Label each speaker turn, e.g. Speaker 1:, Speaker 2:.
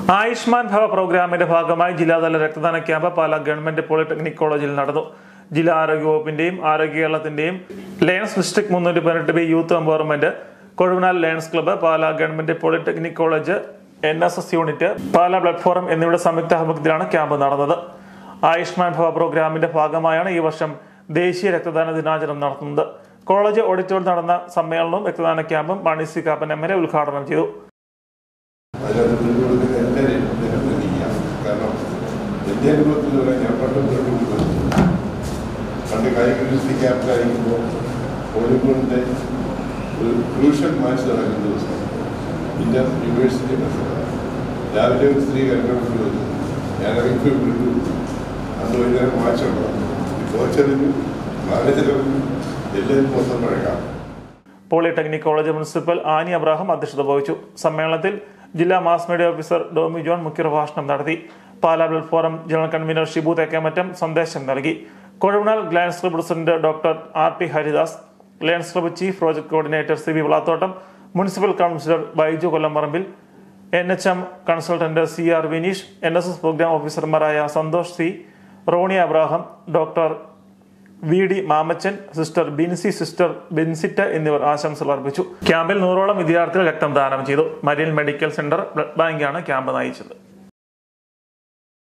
Speaker 1: ആയുഷ്മാൻ ഭവ പ്രോഗ്രാമിന്റെ ഭാഗമായി ജില്ലാതല രക്തദാന ക്യാമ്പ് പാലാ ഗവൺമെന്റ് പോളിടെക്നിക് കോളേജിൽ നടന്നു ജില്ലാ ആരോഗ്യ വകുപ്പിന്റെയും ആരോഗ്യ കേരളത്തിന്റെയും ലയൺസ് ഡിസ്ട്രിക്ട് മുന്നൂറ്റി പതിനെട്ട് B youth empowerment Kozhuvanal Lions club Pala government polytechnic college N S S unit Pala platform എന്നിവയുടെ സംയുക്ത ആഭിമുഖ്യത്തിലാണ് ക്യാമ്പ് നടന്നത് ആയുഷ്മാൻ ഭവ പ്രോഗ്രാമിന്റെ ഭാഗമായാണ് ഈ വർഷം ദേശീയ രക്തദാന ദിനാചരണം നടത്തുന്നത് കോളേജ് ഓഡിറ്റോറിയം നടന്ന സമ്മേളനവും രക്തദാന ക്യാമ്പും Mani C Kappan M L A ഉദ്ഘാടനം ചെയ്തു
Speaker 2: അതിനകത്ത് ബ്ലഡ് കൊടുക്കുന്ന എല്ലാവരെയും ഇതിനകത്ത് ഇരിക്കാം കാരണം എൻ്റെ അനുഭവത്തിൽ പറയാൻ ഞാൻ പണ്ട് ബ്ലഡ് കൊടുക്കുന്നത് പണ്ട് കായിക യൂണിവേഴ്സിറ്റി ക്യാമ്പിലായിരിക്കുമ്പോൾ വോളിബോളിൻ്റെ ഒരു ക്രൂഷ്യൽ മാച്ച് നടക്കുന്ന ദിവസം ഇന്ത്യൻ യൂണിവേഴ്സിറ്റി മത്സരം രാവിലെ ഒരു സ്ത്രീ കരകടത്തിൽ വന്നു ഞാൻ ഇറങ്ങിപ്പോയി ബ്ലഡ് കൊടുത്തു അന്ന് വൈകുന്നേരം മാച്ച് ഉണ്ടാകും കോച്ചറിഞ്ഞു മാനേജറിഞ്ഞു എല്ലാവരും മൊത്തം പഴക്കാം
Speaker 1: polytechnic college principal Annie Abraham അധ്യക്ഷത വഹിച്ചു സമ്മേളനത്തിൽ ജില്ലാ mass media officer Domy John മുഖ്യപ്രഭാഷണം നടത്തി Pala blood forum general convener Shibu Thekkemattam സന്ദേശം നൽകി Kozhuvanal Lions club president doctor R T Haridas Lions club chief project coordinator C V Valathottam municipal councillor Baiju Kollamparambil N H M consultant C R Vineesh N S S programme ഓഫീസർമാരായ Santhosh C Rony Abraham doctor V D Mamachan sister Binsy sister Bensita എന്നിവർ ആശംസകൾ അർപ്പിച്ചു ക്യാമ്പിൽ നൂറോളം വിദ്യാർത്ഥികൾ രക്തം ദാനം ചെയ്തു മരിയൻ മെഡിക്കൽ സെന്റർ ബ്ലഡ് ബാങ്കാണ് ക്യാമ്പ് നയിച്ചത്